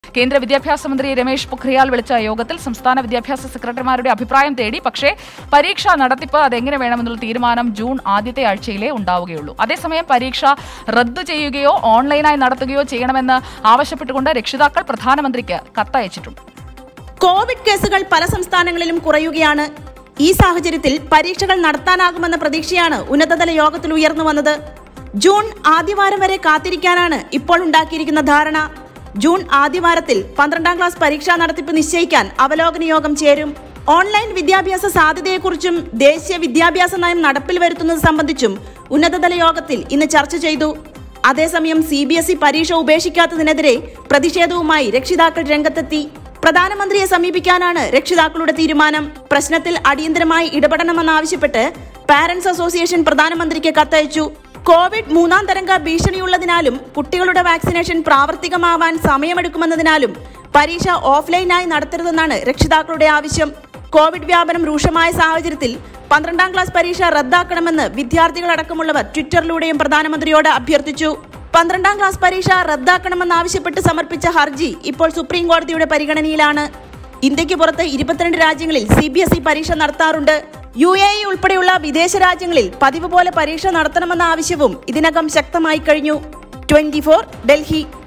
കേന്ദ്ര വിദ്യാഭ്യാസ മന്ത്രി രമേശ് പൊഖ്രിയാൽ വിളിച്ച യോഗത്തിൽ സംസ്ഥാന വിദ്യാഭ്യാസ സെക്രട്ടറിമാരുടെ അഭിപ്രായം തേടി പക്ഷേ പരീക്ഷാ നടത്തിപ്പ് അതെങ്ങനെ വേണമെന്നുള്ള തീരുമാനം ജൂൺ ആദ്യത്തെ ആഴ്ചയിലേ ഉണ്ടാവുകയുള്ളൂ അതേസമയം പരീക്ഷ റദ്ദു ചെയ്യുകയോ ഓൺലൈനായി നടത്തുകയോ ചെയ്യണമെന്ന് ആവശ്യപ്പെട്ടുകൊണ്ട് രക്ഷിതാക്കൾ പ്രധാനമന്ത്രിക്ക് കത്തയച്ചിട്ടുണ്ട് കോവിഡ് കേസുകൾ പല സംസ്ഥാനങ്ങളിലും കുറയുകയാണ് ഈ സാഹചര്യത്തിൽ പരീക്ഷകൾ നടത്താനാകുമെന്ന പ്രതീക്ഷയാണ് ഉന്നതതല യോഗത്തിൽ ഉയർന്നു വന്നത് ജൂൺ ആദ്യവാരം വരെ കാത്തിരിക്കാനാണ് ഇപ്പോൾ ഉണ്ടാക്കിയിരിക്കുന്ന ധാരണ ജൂൺ ആദ്യവാരത്തിൽ പന്ത്രണ്ടാം ക്ലാസ് പരീക്ഷാ നടത്തിപ്പ് നിശ്ചയിക്കാൻ അവലോകന യോഗം ചേരും ഓൺലൈൻ വിദ്യാഭ്യാസ സാധ്യതയെക്കുറിച്ചും ദേശീയ വിദ്യാഭ്യാസ നയം നടപ്പിൽ വരുത്തുന്നത് സംബന്ധിച്ചും ഉന്നതതല യോഗത്തിൽ ഇന്ന് ചർച്ച ചെയ്തു അതേസമയം സി ബി എസ് ഇ പരീക്ഷ ഉപേക്ഷിക്കാത്തതിനെതിരെ പ്രതിഷേധവുമായി രക്ഷിതാക്കൾ രംഗത്തെത്തി പ്രധാനമന്ത്രിയെ സമീപിക്കാനാണ് രക്ഷിതാക്കളുടെ തീരുമാനം പ്രശ്നത്തിൽ അടിയന്തരമായി ഇടപെടണമെന്നാവശ്യപ്പെട്ട് പാരന്റ്സ് അസോസിയേഷൻ പ്രധാനമന്ത്രിക്ക് കത്തയച്ചു കോവിഡ് മൂന്നാം തരംഗ ഭീഷണിയുള്ളതിനാലും കുട്ടികളുടെ വാക്സിനേഷൻ പ്രാവർത്തികമാവാൻ സമയമെടുക്കുമെന്നതിനാലും പരീക്ഷ ഓഫ്ലൈനായി നടത്തരുതെന്നാണ് രക്ഷിതാക്കളുടെ ആവശ്യം കോവിഡ് വ്യാപനം രൂക്ഷമായ സാഹചര്യത്തിൽ പന്ത്രണ്ടാം ക്ലാസ് പരീക്ഷ റദ്ദാക്കണമെന്ന് വിദ്യാർത്ഥികളടക്കമുള്ളവർ ട്വിറ്ററിലൂടെയും പ്രധാനമന്ത്രിയോട് അഭ്യർത്ഥിച്ചു പന്ത്രണ്ടാം ക്ലാസ് പരീക്ഷ റദ്ദാക്കണമെന്നാവശ്യപ്പെട്ട് സമർപ്പിച്ച ഹർജി ഇപ്പോൾ സുപ്രീം കോടതിയുടെ പരിഗണനയിലാണ് ഇന്ത്യക്ക് പുറത്ത് ഇരുപത്തിരണ്ട് രാജ്യങ്ങളിൽ സി ബി എസ് ഇ പരീക്ഷ നടത്താറുണ്ട് യു എ ഇ ഉൾപ്പെടെയുള്ള വിദേശ രാജ്യങ്ങളിൽ പതിവ് പോലെ പരീക്ഷ നടത്തണമെന്ന ആവശ്യവും ഇതിനകം ശക്തമായി കഴിഞ്ഞു ട്വന്റി ഡൽഹി